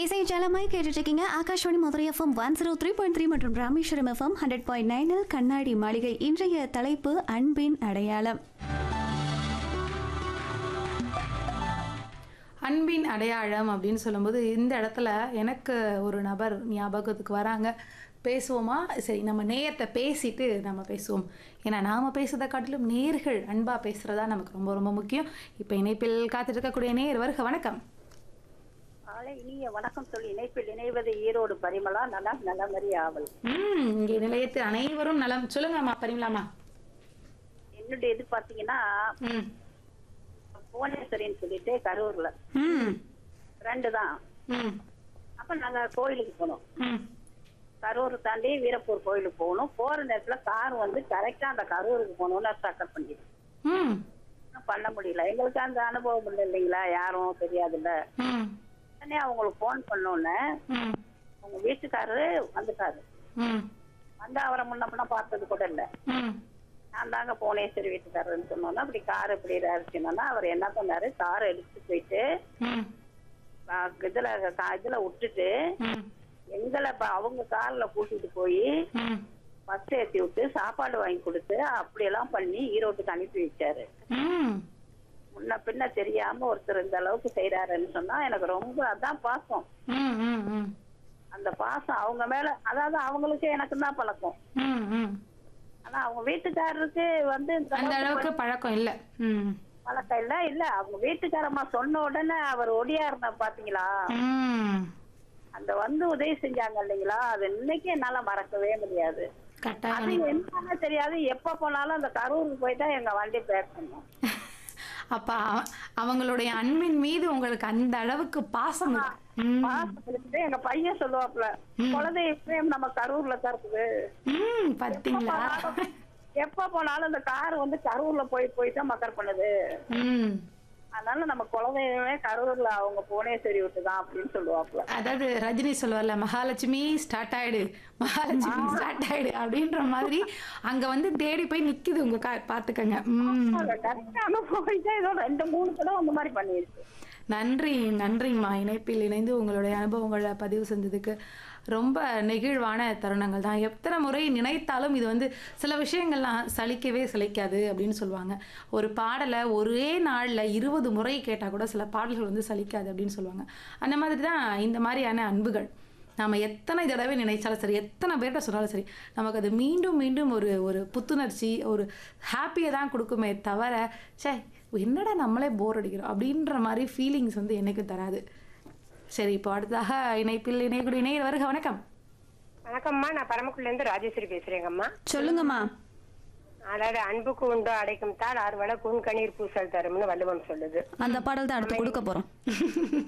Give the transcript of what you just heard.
இசை ஜலமாய் கேட்டுட்டு இருக்கீங்க Akashvani Madurai FM one zero three point three மற்றும் ராமேஸ்வரம் எஃப்எம் ஹண்ட்ரட் பாயிண்ட் நைனில் கண்ணாடி மாளிகை இன்றைய தலைப்பு அன்பின் அடையாளம் அன்பின் அடையாளம் அப்படின்னு சொல்லும்போது இந்த இடத்துல எனக்கு ஒரு நபர் ஞாபகத்துக்கு வராங்க பேசுவோமா சரி நம்ம நேயத்தை பேசிட்டு நம்ம பேசுவோம் ஏன்னா நாம் பேசுறதை காட்டிலும் நேர்கள் அன்பாக பேசுகிறதா நமக்கு ரொம்ப ரொம்ப முக்கியம் இப்போ இணைப்பில் காத்துட்டு இருக்கக்கூடிய நேயர் வருக வணக்கம் காலை இனிய வணக்கம் சொல்லி இணைப்பில் இணைவது ஈரோடு பரிமளா நலம் நலமறி ஆவல் ம் இங்கே நிலையத்து அனைவரும் நலம் சொல்லுங்கம்மா பரிமலாமா என்னுடைய இது பாத்தீங்கன்னா ம் புவனேஸ்வரின்னு சொல்லிட்டு கரூர்ல ம் ரெண்டு தான் ம் அப்ப நாங்க கோயிலுக்கு போனோம் ம் கரூர் தாண்டி வீரப்பூர் கோயிலுக்கு போகணும் போற நேரத்துல கார் வந்து கரெக்டா அந்த கரூருக்கு போகணும்னு ஸ்டார்ட் பண்ணிடுச்சு ம் பண்ண முடியல எங்களுக்கு அந்த அனுபவம் இல்லை இல்லைங்களா யாரும் தெரியாதுல்ல ம் உடனே அவங்களுக்கு போன் பண்ணோன்னே ம் அவங்க வீட்டுக்காரரு வந்துட்டாரு ம் வந்து அவரை முன்ன முன்ன பார்த்தது கூட இல்லை ம் நான் தாங்க புவனேஸ்வரி வீட்டுக்காரர்னு சொன்னோன்னா அப்படி கார் இப்படி இருந்துச்சுன்னா அவர் என்ன பண்ணாரு காரை எடுத்துட்டு போயிட்டு ம் ஆ, இதுல கா- இதுல விட்டுட்டு ம் எங்களை இப்ப அவங்க கார்ல கூட்டிட்டு போய் ம் பஸ் ஏத்தி விட்டு சாப்பாடு வாங்கி கொடுத்து அப்படியெல்லாம் பண்ணி ஈரோட்டுக்கு அனுப்பி வச்சாரு ம் முன்ன பின்ன தெரியாம ஒருத்தர் இந்த அளவுக்கு செய்யறாருன்னு சொன்னா எனக்கு ரொம்ப அதான் பாசம் ம் ம் ம் அந்த பாசம் அவங்க மேல அதாவது அவங்களுக்கு எனக்கு தான் பழக்கம் ம் ம் ஆனா அவங்க வீட்டுக்காரருக்கு வந்து இந்த அந்த அளவுக்கு பழக்கம் இல்ல ம் பழக்கம் இல்ல இல்ல அவங்க வீட்டுக்காரம்மா சொன்ன உடனே அவர் ஒடியாருன பாத்தீங்களா ம் அந்த வந்து உதவி செஞ்சாங்க இல்லைங்களா அது இன்னைக்கு என்னால மறக்கவே முடியாது அது கட்டாயம் என்னன்னு தெரியாது எப்ப போனாலும் அந்த கரூருக்கு போய் தான் எங்க வண்டி பேக் பண்ணும் அப்ப அவ- அவங்களுடைய அன்பின் மீது உங்களுக்கு அந்த அளவுக்கு பாசம் இருக்கு. ம் பாசம் இருக்குது. எங்க பையன் சொல்லுவாப்ல குலதெய்வம் நம்ம கரூர்ல தான் இருக்குது ம் பாத்தீங்களா எப்ப போனாலும் இந்த கார் வந்து கரூர்ல போய் போய் தான் மக்கர் பண்ணுது ம் அதனால நம்ம குலதெய்வமே கரூர்ல அவங்க புவனேஸ்வரி விட்டு தான் அப்படின்னு சொல்லுவாப்ல அதாவது ரஜினி சொல்லுவார்ல மகாலட்சுமி ஸ்டார்ட் ஆயிடு மகாலட்சுமி ஸ்டார்ட் ஆயிடு அப்படின்ற மாதிரி அங்க வந்து தேடி போய் நிக்குது உங்க கார் பாத்துக்கங்க ம் கரெக்டான போயிட்டு ஏதோ ரெண்டு மூணு தடவை அந்த மாதிரி பண்ணிருச்சு நன்றி நன்றிம்மா இணைப்பில் இணைந்து உங்களுடைய அனுபவங்களை பதிவு செஞ்சதுக்கு ரொம்ப நெகிழ்வான தருணங்கள் தான் எத்தனை முறை நினைத்தாலும் இது வந்து சில விஷயங்கள்லாம் சலிக்கவே சலிக்காது அப்படின்னு சொல்லுவாங்க ஒரு பாடலை ஒரே நாளில் இருபது முறை கேட்டால் கூட சில பாடல்கள் வந்து சலிக்காது அப்படின்னு சொல்லுவாங்க அந்த மாதிரி தான் இந்த மாதிரியான அன்புகள் நாம் எத்தனை தடவை நினைச்சாலும் சரி எத்தனை பேர்கிட்ட சொன்னாலும் சரி நமக்கு அது மீண்டும் மீண்டும் ஒரு ஒரு புத்துணர்ச்சி ஒரு ஹாப்பியை தான் கொடுக்குமே தவிர ச்சே என்னடா நம்மளே போர் அடிக்கிறோம் அப்படின்ற மாதிரி ஃபீலிங்ஸ் வந்து என்னைக்கும் தராது சரி இப்போ அடுத்ததாக இணைப்பில் இணையக்கூடிய இணையர் வருக வணக்கம் வணக்கம்மா நான் பரமக்குடில இருந்து ராஜேஸ்வரி பேசுறேங்கம்மா சொல்லுங்கம்மா அதாவது அன்புக்கு உண்டோ அடைக்கும் தாள் ஆறு வேளை கூன் கண்ணீர் பூசல் தரும்னு வள்ளுவம் சொல்லுது அந்த பாடல் தான் அடுத்து கொடுக்க போறோம்